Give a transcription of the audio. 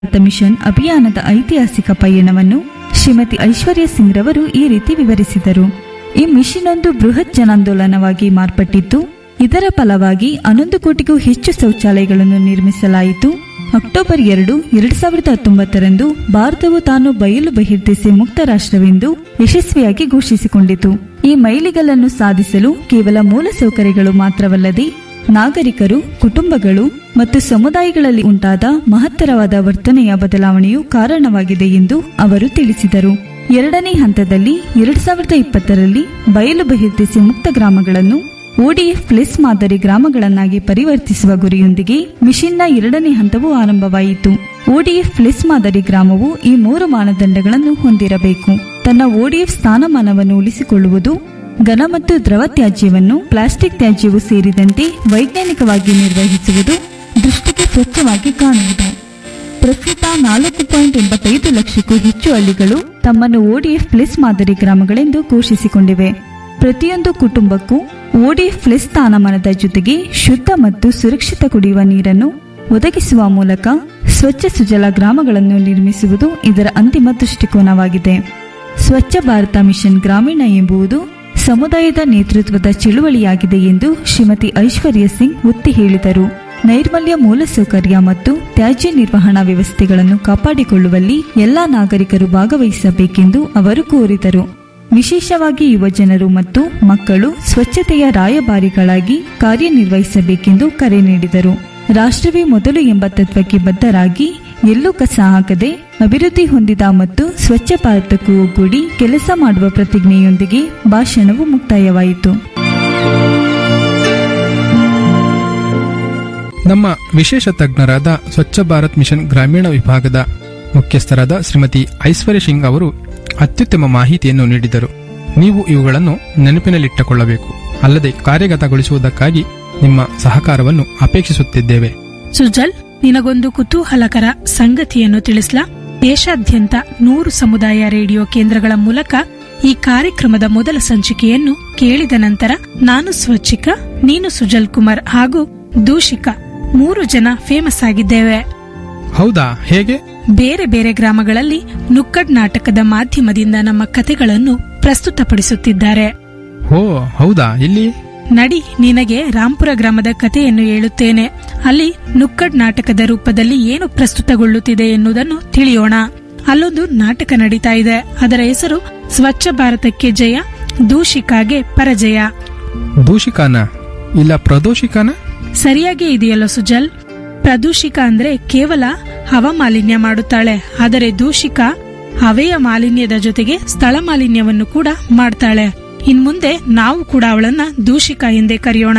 Bharat mission ಅಭಿಯಾನದ ಐತಿಹಾಸಿಕ ಪಯಣವನ್ನು ಶ್ರೀಮತಿ ಐಶ್ವರ್ಯ ಸಿಂಗ್ ರವರು ಈ ರೀತಿ ವಿವರಿಸಿದರು ಈ ಮಿಷನ್ ಒಂದು ಬೃಹತ್ ಜನಾಂದೋಲನವಾಗಿ ಮಾರ್ಪಟ್ಟಿದ್ದು ಇದರ ಫಲವಾಗಿ ಹನ್ನೊಂದು ಕೋಟಿಗೂ ಹೆಚ್ಚು ಶೌಚಾಲಯಗಳನ್ನು ನಿರ್ಮಿಸಲಾಯಿತು ಅಕ್ಟೋಬರ್ ಎರಡು ಎರಡ್ ಸಾವಿರದ ಹತ್ತೊಂಬತ್ತರಂದು ಭಾರತವು ತಾನು ಬಯಲು ಬಹಿರ್ದೆಸೆ ಮುಕ್ತ ರಾಷ್ಟ್ರವೆಂದು ಯಶಸ್ವಿಯಾಗಿ ಘೋಷಿಸಿಕೊಂಡಿತು ಈ ಮೈಲಿಗಲ್ಲನ್ನು ಸಾಧಿಸಲು ಕೇವಲ ಮೂಲಸೌಕರ್ಯಗಳು ಮಾತ್ರವಲ್ಲದೆ ನಾಗರಿಕರು ಕುಟುಂಬಗಳು ಮತ್ತು ಸಮುದಾಯಗಳಲ್ಲಿ ಉಂಟಾದ ಮಹತ್ತರವಾದ ವರ್ತನೆಯ ಬದಲಾವಣೆಯು ಕಾರಣವಾಗಿದೆ ಎಂದು ಅವರು ತಿಳಿಸಿದರು ಎರಡನೇ ಹಂತದಲ್ಲಿ ಎರಡ್ ಸಾವಿರದ ಇಪ್ಪತ್ತರಲ್ಲಿ ಬಯಲು ಬಹಿರ್ದೆಸೆ ಮುಕ್ತ ಗ್ರಾಮಗಳನ್ನು ಓಡಿಎಫ್ ಪ್ಲಸ್ ಮಾದರಿ ಗ್ರಾಮಗಳನ್ನಾಗಿ ಪರಿವರ್ತಿಸುವ ಗುರಿಯೊಂದಿಗೆ ಮಿಷನ್ನ ಎರಡನೇ ಹಂತವು ಆರಂಭವಾಯಿತು ಓಡಿಎಫ್ ಪ್ಲಸ್ ಮಾದರಿ ಗ್ರಾಮವು ಈ ಮೂರು ಮಾನದಂಡಗಳನ್ನು ಹೊಂದಿರಬೇಕು ತನ್ನ ಓಡಿಎಫ್ ಸ್ಥಾನಮಾನವನ್ನು ಉಳಿಸಿಕೊಳ್ಳುವುದು ಘನ ಮತ್ತು ದ್ರವ ತ್ಯಾಜ್ಯವನ್ನು ಪ್ಲಾಸ್ಟಿಕ್ ತ್ಯಾಜ್ಯವು ಸೇರಿದಂತೆ ವೈಜ್ಞಾನಿಕವಾಗಿ ನಿರ್ವಹಿಸುವುದು ದೃಷ್ಟಿಗೆ ಸ್ವಚ್ಛವಾಗಿ ಕಾಣುವುದು ಪ್ರಸ್ತುತ ನಾಲ್ಕು ಪಾಯಿಂಟ್ ಎಂಬತ್ತೈದು ಲಕ್ಷಕ್ಕೂ ಹೆಚ್ಚು ಹಳ್ಳಿಗಳು ತಮ್ಮನ್ನು ಓಡಿಎಫ್ ಪ್ಲಸ್ ಮಾದರಿ ಗ್ರಾಮಗಳೆಂದು ಘೋಷಿಸಿಕೊಂಡಿವೆ ಪ್ರತಿಯೊಂದು ಕುಟುಂಬಕ್ಕೂ ಓಡಿಎಫ್ ಪ್ಲಸ್ ಸ್ಥಾನಮಾನದ ಜೊತೆಗೆ ಶುದ್ಧ ಮತ್ತು ಸುರಕ್ಷಿತ ಕುಡಿಯುವ ನೀರನ್ನು ಒದಗಿಸುವ ಮೂಲಕ ಸ್ವಚ್ಛ ಸುಜಲ ಗ್ರಾಮಗಳನ್ನು ನಿರ್ಮಿಸುವುದು ಇದರ ಅಂತಿಮ ದೃಷ್ಟಿಕೋನವಾಗಿದೆ ಸ್ವಚ್ಛ ಭಾರತ ಮಿಷನ್ ಗ್ರಾಮೀಣ ಎಂಬುದು ಸಮುದಾಯದ ನೇತೃತ್ವದ ಚಳುವಳಿಯಾಗಿದೆ ಎಂದು ಶ್ರೀಮತಿ ಐಶ್ವರ್ಯ ಸಿಂಗ್ ಒತ್ತಿ ಹೇಳಿದರು ನೈರ್ಮಲ್ಯ ಮೂಲಸೌಕರ್ಯ ಮತ್ತು ತ್ಯಾಜ್ಯ ನಿರ್ವಹಣಾ ವ್ಯವಸ್ಥೆಗಳನ್ನು ಕಾಪಾಡಿಕೊಳ್ಳುವಲ್ಲಿ ಎಲ್ಲಾ ನಾಗರಿಕರು ಭಾಗವಹಿಸಬೇಕೆಂದು ಅವರು ಕೋರಿದರು ವಿಶೇಷವಾಗಿ ಯುವಜನರು ಮತ್ತು ಮಕ್ಕಳು ಸ್ವಚ್ಛತೆಯ ರಾಯಭಾರಿಗಳಾಗಿ ಕಾರ್ಯನಿರ್ವಹಿಸಬೇಕೆಂದು ಕರೆ ನೀಡಿದರು ರಾಷ್ಟ್ರವೇ ಮೊದಲು ಎಂಬ ತತ್ವಕ್ಕೆ ಬದ್ಧರಾಗಿ ಎಲ್ಲೂ ಕಸ ಹಾಕದೆ ಅಭಿವೃದ್ಧಿ ಹೊಂದಿದ ಮತ್ತು ಸ್ವಚ್ಛ ಭಾರತಕ್ಕೂ ಒಗ್ಗೂಡಿ ಕೆಲಸ ಮಾಡುವ ಪ್ರತಿಜ್ಞೆಯೊಂದಿಗೆ ಭಾಷಣವು ಮುಕ್ತಾಯವಾಯಿತು ನಮ್ಮ ವಿಶೇಷ ತಜ್ಞರಾದ ಸ್ವಚ್ಛ ಭಾರತ್ ಮಿಷನ್ ಗ್ರಾಮೀಣ ವಿಭಾಗದ ಮುಖ್ಯಸ್ಥರಾದ ಶ್ರೀಮತಿ ಐಶ್ವರ್ಯ ಸಿಂಗ್ ಅವರು ಅತ್ಯುತ್ತಮ ಮಾಹಿತಿಯನ್ನು ನೀಡಿದರು ನೀವು ಇವುಗಳನ್ನು ನೆನಪಿನಲ್ಲಿಟ್ಟುಕೊಳ್ಳಬೇಕು ಅಲ್ಲದೆ ಕಾರ್ಯಗತಗೊಳಿಸುವುದಕ್ಕಾಗಿ ನಿಮ್ಮ ಸಹಕಾರವನ್ನು ಅಪೇಕ್ಷಿಸುತ್ತಿದ್ದೇವೆ ಸುಜಲ್ ನಿನಗೊಂದು ಕುತೂಹಲಕರ ಸಂಗತಿಯನ್ನು ತಿಳಿಸ್ಲಾ ದೇಶಾದ್ಯಂತ ನೂರು ಸಮುದಾಯ ರೇಡಿಯೋ ಕೇಂದ್ರಗಳ ಮೂಲಕ ಈ ಕಾರ್ಯಕ್ರಮದ ಮೊದಲ ಸಂಚಿಕೆಯನ್ನು ಕೇಳಿದ ನಂತರ ನಾನು ಸ್ವಚ್ಛಿಕ ನೀನು ಸುಜಲ್ ಕುಮಾರ್ ಹಾಗೂ ದೂಷಿಕ ಮೂರು ಜನ ಫೇಮಸ್ ಆಗಿದ್ದೇವೆ ಹೌದಾ ಹೇಗೆ ಬೇರೆ ಬೇರೆ ಗ್ರಾಮಗಳಲ್ಲಿ ನುಕ್ಕಡ್ ನಾಟಕದ ಮಾಧ್ಯಮದಿಂದ ನಮ್ಮ ಕಥೆಗಳನ್ನು ಪ್ರಸ್ತುತಪಡಿಸುತ್ತಿದ್ದಾರೆ ಓ ಹೌದಾ ಇಲ್ಲಿ ನಡಿ ನಿನಗೆ ರಾಂಪುರ ಗ್ರಾಮದ ಕಥೆಯನ್ನು ಹೇಳುತ್ತೇನೆ ಅಲ್ಲಿ ನುಕ್ಕಡ್ ನಾಟಕದ ರೂಪದಲ್ಲಿ ಏನು ಪ್ರಸ್ತುತಗೊಳ್ಳುತ್ತಿದೆ ಎನ್ನುವುದನ್ನು ತಿಳಿಯೋಣ ಅಲ್ಲೊಂದು ನಾಟಕ ನಡೀತಾ ಇದೆ ಅದರ ಹೆಸರು ಸ್ವಚ್ಛ ಭಾರತಕ್ಕೆ ಜಯ ದೂಷಿಕಾಗೆ ಪರಜಯ ದೂಷಿಕಾನ ಇಲ್ಲ ಪ್ರದೋಷಿಕಾನ ಸರಿಯಾಗಿ ಇದೆಯಲ್ಲ ಸುಜಲ್ ಪ್ರದೂಷಿಕ ಅಂದ್ರೆ ಕೇವಲ ಹವಾಮಾಲಿನ್ಯ ಮಾಡುತ್ತಾಳೆ ಆದರೆ ದೂಷಿಕ ಹವೆಯ ಮಾಲಿನ್ಯದ ಜೊತೆಗೆ ಸ್ಥಳ ಮಾಲಿನ್ಯವನ್ನು ಕೂಡ ಮಾಡ್ತಾಳೆ ಇನ್ಮುಂದೆ ನಾವು ಕೂಡ ಅವಳನ್ನ ದೂಷಿಕ ಎಂದೇ ಕರೆಯೋಣ